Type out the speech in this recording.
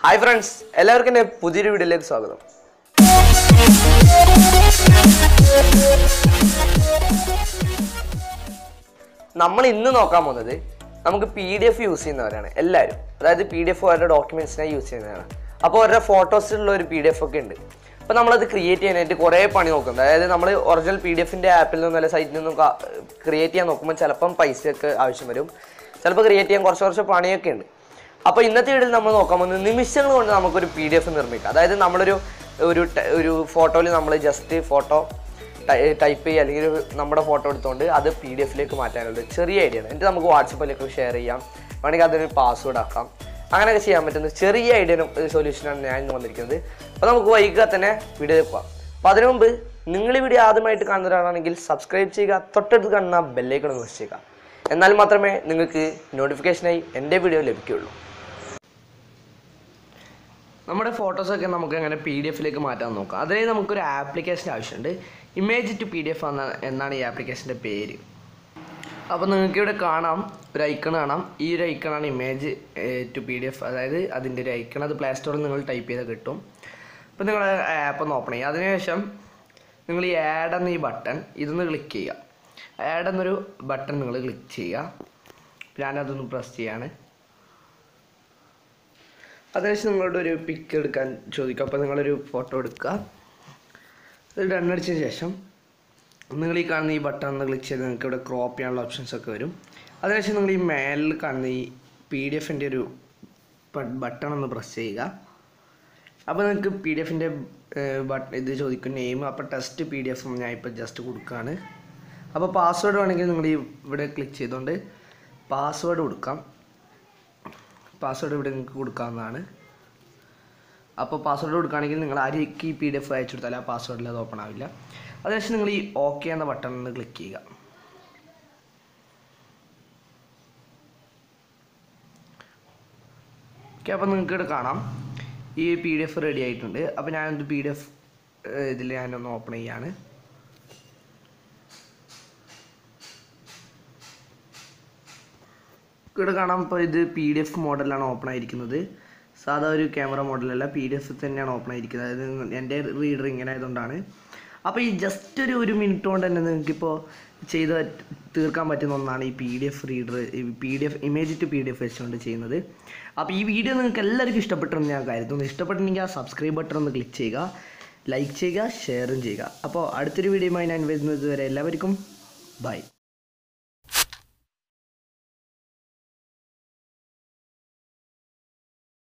hi friends എല്ലാവർക്കും എൻ്റെ പുതിയൊരു വീഡിയോയിലേക്ക് സ്വാഗതം നമ്മൾ ഇന്ന് നോക്കാൻ പോകുന്നത് നമുക്ക് പി ഡി എഫ് യൂസ് ചെയ്യുന്നവരാണ് എല്ലാവരും അതായത് പി ഡി എഫ് ഓരോ ഡോക്യുമെന്റ്സിനായി യൂസ് ചെയ്യുന്നതാണ് അപ്പോൾ ഓരോ ഫോട്ടോസിലുള്ള ഒരു പി ഡി എഫ് ഒക്കെ ഉണ്ട് അപ്പോൾ നമ്മളത് ക്രിയേറ്റ് ചെയ്യാനായിട്ട് കുറേ പണി നോക്കുന്നുണ്ട് അതായത് നമ്മൾ ഒറിജിനൽ പി ഡി എഫിൻ്റെ ആപ്പിൽ നിന്നും അല്ലെ സൈറ്റിൽ നിന്നും ക്രിയേറ്റ് ചെയ്യാൻ നോക്കുമ്പോൾ ചിലപ്പം പൈസയൊക്കെ ആവശ്യം വരും ചിലപ്പോൾ ക്രിയേറ്റ് ചെയ്യാൻ കുറച്ച് കുറച്ച് പണിയൊക്കെ ഉണ്ട് അപ്പോൾ ഇന്നത്തെ വീഡിയോയിൽ നമ്മൾ നോക്കാൻ പോകുന്നത് നിമിഷങ്ങൾ കൊണ്ട് നമുക്കൊരു പി ഡി എഫ് നിർമ്മിക്കാം അതായത് നമ്മളൊരു ഒരു ട- ഒരു ഫോട്ടോയിൽ നമ്മൾ ജസ്റ്റ് ഫോട്ടോ ടൈപ്പ് ചെയ്യുക അല്ലെങ്കിൽ ഒരു നമ്മുടെ ഫോട്ടോ എടുത്തുകൊണ്ട് അത് പി ഡി എഫിലേക്ക് മാറ്റാനുള്ള ഒരു ചെറിയ ഐഡിയ ആണ് എന്നിട്ട് നമുക്ക് വാട്സപ്പിലേക്ക് ഷെയർ ചെയ്യാം വേണമെങ്കിൽ അതൊരു പാസ്വേഡ് ആക്കാം അങ്ങനെയൊക്കെ ചെയ്യാൻ പറ്റുന്ന ചെറിയ ഐഡിയ സൊല്യൂഷനാണ് ഞാൻ ഇന്ന് വന്നിരിക്കുന്നത് അപ്പോൾ നമുക്ക് വൈകാതെ തന്നെ വീഡിയോയിൽ പോകാം അപ്പോൾ അതിനു മുമ്പ് നിങ്ങൾ ഈ വീഡിയോ ആദ്യമായിട്ട് കാണുന്നവരാണെങ്കിൽ സബ്സ്ക്രൈബ് ചെയ്യുക തൊട്ടടുത്ത് കാണുന്ന ബെല്ലൈക്കൺ ഒന്ന് press ചെയ്യുക എന്നാൽ മാത്രമേ നിങ്ങൾക്ക് നോട്ടിഫിക്കേഷനായി എൻ്റെ വീഡിയോ ലഭിക്കുകയുള്ളൂ നമ്മുടെ ഫോട്ടോസൊക്കെ നമുക്ക് എങ്ങനെ പി ഡി എഫിലേക്ക് മാറ്റാൻ നോക്കാം അതിനായി നമുക്കൊരു ആപ്ലിക്കേഷൻ ആവശ്യമുണ്ട് image to P D F എന്നാണ് ഈ ആപ്ലിക്കേഷൻ്റെ പേര് അപ്പോൾ നിങ്ങൾക്ക് ഇവിടെ കാണാം ഒരു ഐക്കൺ കാണാം ഈ ഒരു ഐക്കണാണ് image to P D F അതായത് അതിൻ്റെ ഒരു ഐക്കൺ അത് പ്ലേ സ്റ്റോറിൽ നിങ്ങൾ ടൈപ്പ് ചെയ്താൽ കിട്ടും അപ്പോൾ നിങ്ങൾ ആപ്പ് ഒന്ന് ഓപ്പൺ ചെയ്യുക അതിനുശേഷം നിങ്ങൾ ഈ ആഡ് എന്ന ഈ ബട്ടൺ ഇതൊന്ന് ക്ലിക്ക് ചെയ്യുക ആഡ് എന്നൊരു ബട്ടൺ നിങ്ങൾ ക്ലിക്ക് ചെയ്യുക ഞാനതൊന്ന് പ്രസ് ചെയ്യാണ് അതിനുശേഷം നിങ്ങളോട് ഒരു പിക്ക് എടുക്കാൻ ചോദിക്കും അപ്പോൾ നിങ്ങളൊരു ഫോട്ടോ എടുക്കുക അത് ഡൺ അടിച്ചതിന് ശേഷം നിങ്ങൾ ഈ കാണുന്ന ഈ ബട്ടൺ ഒന്ന് ക്ലിക്ക് ചെയ്ത് നിങ്ങൾക്ക് ഇവിടെ ക്രോപ്പ് ചെയ്യാനുള്ള ഓപ്ഷൻസ് ഒക്കെ വരും അതിനുശേഷം നിങ്ങൾ ഈ മേലിൽ കാണുന്ന ഈ പി ഡി എഫിൻ്റെ ഒരു ബട്ടൺ ഒന്ന് പ്രസ് ചെയ്യുക അപ്പോൾ നിങ്ങൾക്ക് പി ഡി എഫിൻ്റെ ബട്ടൺ ഇത് ചോദിക്കും നെയിം അപ്പോൾ ടെസ്റ്റ് പി ഡി എഫ് ഞാൻ ഇപ്പോൾ ജസ്റ്റ് കൊടുക്കുകയാണ് അപ്പോൾ പാസ്വേഡ് വേണമെങ്കിൽ നിങ്ങൾ ഈ ഇവിടെ ക്ലിക്ക് ചെയ്തുകൊണ്ട് പാസ്വേഡ് കൊടുക്കാം പാസ്വേഡ് ഇവിടെ നിങ്ങൾക്ക് കൊടുക്കാവുന്നതാണ് അപ്പോൾ പാസ്വേഡ് കൊടുക്കുകയാണെങ്കിൽ നിങ്ങൾ ആർക്ക് ഈ പി ഡി എഫ് അയച്ചു കൊടുത്താൽ ആ പാസ്വേഡിൽ അത് ഓപ്പൺ ആവില്ല അതിനുശേഷം നിങ്ങൾ ഈ ഓക്കെ എന്ന ബട്ടൺ ഒന്ന് ക്ലിക്ക് ചെയ്യുക ഓക്കെ അപ്പോൾ നിങ്ങൾക്ക് ഇവിടെ കാണാം ഈ പി ഡി എഫ് റെഡി ആയിട്ടുണ്ട് അപ്പോൾ ഞാനൊരു പി ഡി എഫ് ഇതിൽ ഞാനൊന്ന് ഓപ്പൺ ചെയ്യാണ് ഇവിടെ കാണാം ഇപ്പോൾ ഇത് പി ഡി എഫ് മോഡലാണ് ഓപ്പൺ ആയിരിക്കുന്നത് സാധാ ഒരു ക്യാമറ മോഡലല്ല പി ഡി എഫ് തന്നെയാണ് ഓപ്പൺ ആയിരിക്കുന്നത് അതായത് എൻ്റെ റീഡർ ഇങ്ങനെ ആയതുകൊണ്ടാണ് അപ്പോൾ ഈ ജസ്റ്റ് ഒരു ഒരു മിനിറ്റ് കൊണ്ട് തന്നെ നിങ്ങൾക്കിപ്പോൾ ചെയ്ത് പറ്റ- തീർക്കാൻ പറ്റുന്ന ഒന്നാണ് ഈ P D F reader P D F image to P D F വെച്ചുകൊണ്ട് ചെയ്യുന്നത് അപ്പോൾ ഈ വീഡിയോ നിങ്ങൾക്ക് എല്ലാവർക്കും ഇഷ്ടപ്പെട്ടെന്ന് ഞാൻ കരുതുന്നു ഇഷ്ടപ്പെട്ടിട്ടുണ്ടെങ്കിൽ ആ സബ്സ്ക്രൈബ് ബട്ടൺ ഒന്ന് ക്ലിക്ക് ചെയ്യുക ലൈക്ക് ചെയ്യുക ഷെയറും ചെയ്യുക അപ്പോൾ അടുത്തൊരു വീഡിയോയുമായി ഞാൻ വരുന്നത് വരെ എല്ലാവർക്കും ബൈ